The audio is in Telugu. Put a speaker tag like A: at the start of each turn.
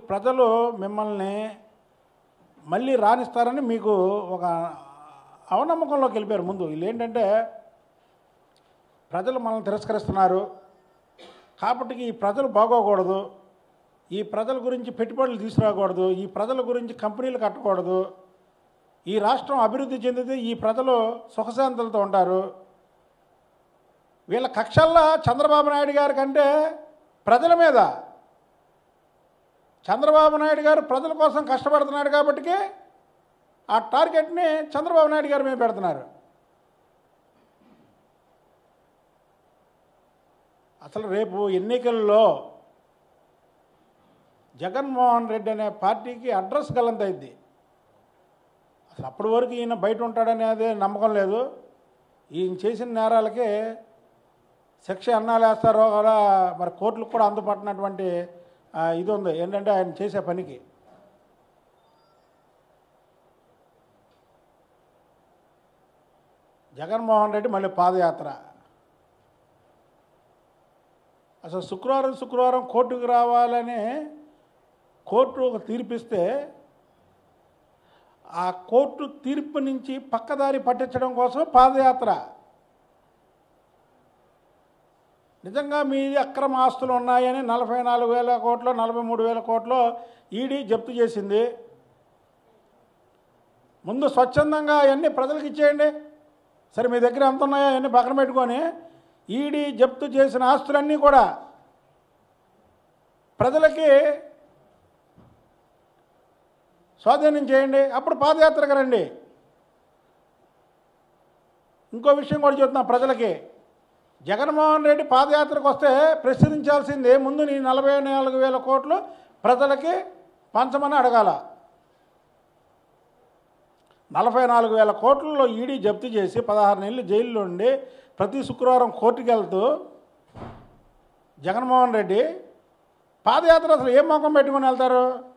A: ప్రజలు మిమ్మల్ని మళ్ళీ రాణిస్తారని మీకు ఒక అవనమ్మకంలోకి వెళ్ళిపోయారు ముందు వీళ్ళు ఏంటంటే ప్రజలు మనల్ని తిరస్కరిస్తున్నారు కాబట్టి ఈ ప్రజలు బాగోకూడదు ఈ ప్రజల గురించి పెట్టుబడులు తీసుకురాకూడదు ఈ ప్రజల గురించి కంపెనీలు కట్టకూడదు ఈ రాష్ట్రం అభివృద్ధి చెందితే ఈ ప్రజలు సుఖశాంతులతో ఉంటారు వీళ్ళ కక్షల్లో చంద్రబాబు నాయుడు గారి కంటే ప్రజల మీద చంద్రబాబు నాయుడు గారు ప్రజల కోసం కష్టపడుతున్నాడు కాబట్టి ఆ టార్గెట్ని చంద్రబాబు నాయుడు గారి మీద పెడుతున్నారు అసలు రేపు ఎన్నికల్లో జగన్మోహన్ రెడ్డి అనే పార్టీకి అడ్రస్ గలంతైద్ది అసలు అప్పటి వరకు ఈయన బయట ఉంటాడనేది నమ్మకం లేదు ఈయన చేసిన నేరాలకి శిక్ష ఎన్నాళ్ళు వేస్తారో కూడా మరి కోర్టులకు కూడా అందుపట్టినటువంటి ఆ, ఇది ఉంది ఏంటంటే ఆయన చేసే పనికి జగన్మోహన్ రెడ్డి మళ్ళీ పాదయాత్ర అసలు శుక్రవారం శుక్రవారం కోర్టుకు రావాలని కోర్టు ఒక తీర్పిస్తే ఆ కోర్టు తీర్పు నుంచి పక్కదారి పట్టించడం కోసం పాదయాత్ర నిజంగా మీది అక్రమ ఆస్తులు ఉన్నాయని నలభై నాలుగు వేల కోట్లు నలభై మూడు వేల కోట్లు ఈడీ జప్తు చేసింది ముందు స్వచ్ఛందంగా అవన్నీ ప్రజలకు ఇచ్చేయండి సరే మీ దగ్గర ఎంత ఉన్నాయో అవన్నీ పక్కన పెట్టుకొని ఈడీ జప్తు చేసిన ఆస్తులన్నీ కూడా ప్రజలకి స్వాధీనం చేయండి అప్పుడు పాదయాత్రకు రండి ఇంకో విషయం కూడా చెప్తున్నా ప్రజలకి జగన్మోహన్ రెడ్డి పాదయాత్రకు వస్తే ప్రశ్నించాల్సిందే ముందు నీ నలభై నాలుగు వేల కోట్లు ప్రజలకి పంచమని అడగాల నలభై నాలుగు వేల కోట్లలో ఈడీ జప్తు చేసి పదహారు నెలలు జైల్లో ఉండి ప్రతి శుక్రవారం కోర్టుకు వెళ్తూ జగన్మోహన్ రెడ్డి పాదయాత్ర అసలు ఏం మొఖం పెట్టుకొని వెళ్తారు